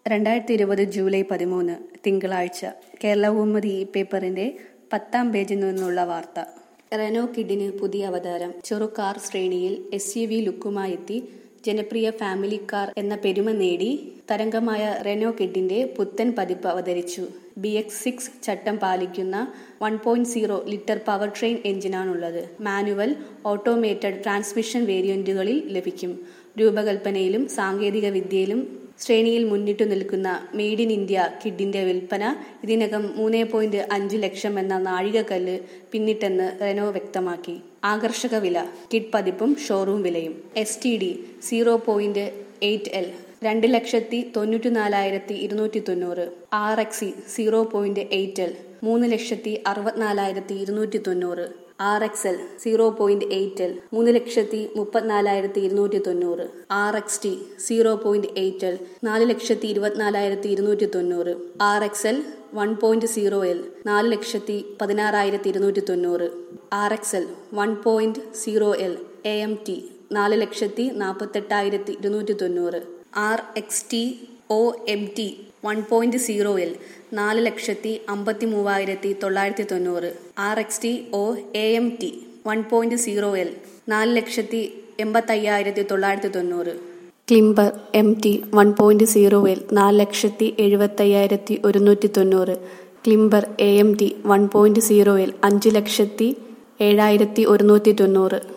രണ്ടായിരത്തി ഇരുപത് ജൂലൈ പതിമൂന്ന് തിങ്കളാഴ്ച കേരളകൗമുദി ഈ പേപ്പറിന്റെ പത്താം പേജിൽ നിന്നുള്ള വാർത്ത റെനോ കിഡിന് പുതിയ അവതാരം ചെറുകാർ ശ്രേണിയിൽ എസ് യു വി ലുക്കുമായെത്തി ജനപ്രിയ ഫാമിലി കാർ എന്ന പെരുമ നേടി തരംഗമായ റെനോ കിഡിന്റെ പുത്തൻ പതിപ്പ് അവതരിച്ചു ബി എക്സ് സിക്സ് ചട്ടം പാലിക്കുന്ന one point zero litre power train എഞ്ചിനാണുള്ളത് മാനുവൽ ഓട്ടോമേറ്റഡ് ട്രാൻസ്മിഷൻ വേരിയന്റുകളിൽ ലഭിക്കും രൂപകൽപ്പനയിലും സാങ്കേതിക വിദ്യയിലും ശ്രേണിയിൽ മുന്നിട്ടു നിൽക്കുന്ന മെയ്ഡ് ഇൻ ഇന്ത്യ കിഡിന്റെ വിൽപ്പന ഇതിനകം മൂന്ന് പോയിന്റ് അഞ്ച് ലക്ഷം എന്ന നാഴികക്കല്ല് പിന്നിട്ടെന്ന് റെനോ വ്യക്തമാക്കി ആകർഷക വില കിഡ് പതിപ്പും ഷോറൂം വിലയും S T D zero point eight L രണ്ട് ലക്ഷത്തി തൊണ്ണൂറ്റി നാലായിരത്തി ഇരുന്നൂറ്റി തൊണ്ണൂറ് R XE zero point eight L മൂന്ന് ലക്ഷത്തി അറുപത്തിനാലായിരത്തി ഇരുന്നൂറ്റി തൊണ്ണൂറ് R X L zero point eight L മൂന്ന് ലക്ഷത്തി മുപ്പത്തിനാലായിരത്തി ഇരുന്നൂറ്റി തൊണ്ണൂറ് R X T zero point eight L നാല് ലക്ഷത്തി ഇരുപത്തിനാലായിരത്തി ഇരുന്നൂറ്റി തൊണ്ണൂറ് R X L one point zero L നാല് ലക്ഷത്തി പതിനാറായിരത്തി ഇരുന്നൂറ്റി തൊണ്ണൂറ് R X L one point zero L A M T നാല് ലക്ഷത്തി നാൽപ്പത്തെട്ടായിരത്തി ഇരുന്നൂറ്റി തൊണ്ണൂറ് R X T O M T one point zero L നാല് ലക്ഷത്തി അമ്പത്തി മൂവായിരത്തി തൊള്ളായിരത്തി തൊണ്ണൂറ് R X T O A M T one point zero L നാല് ലക്ഷത്തി എൺപത്തയ്യായിരത്തി തൊള്ളായിരത്തി തൊണ്ണൂറ് climber M T one point zero L നാല് ലക്ഷത്തി എഴുപത്തയ്യായിരത്തി ഒരുന്നൂറ്റി തൊണ്ണൂറ് climber A M T one point zero L അഞ്ച് ലക്ഷത്തി ഏഴായിരത്തി ഒരുന്നൂറ്റി തൊണ്ണൂറ്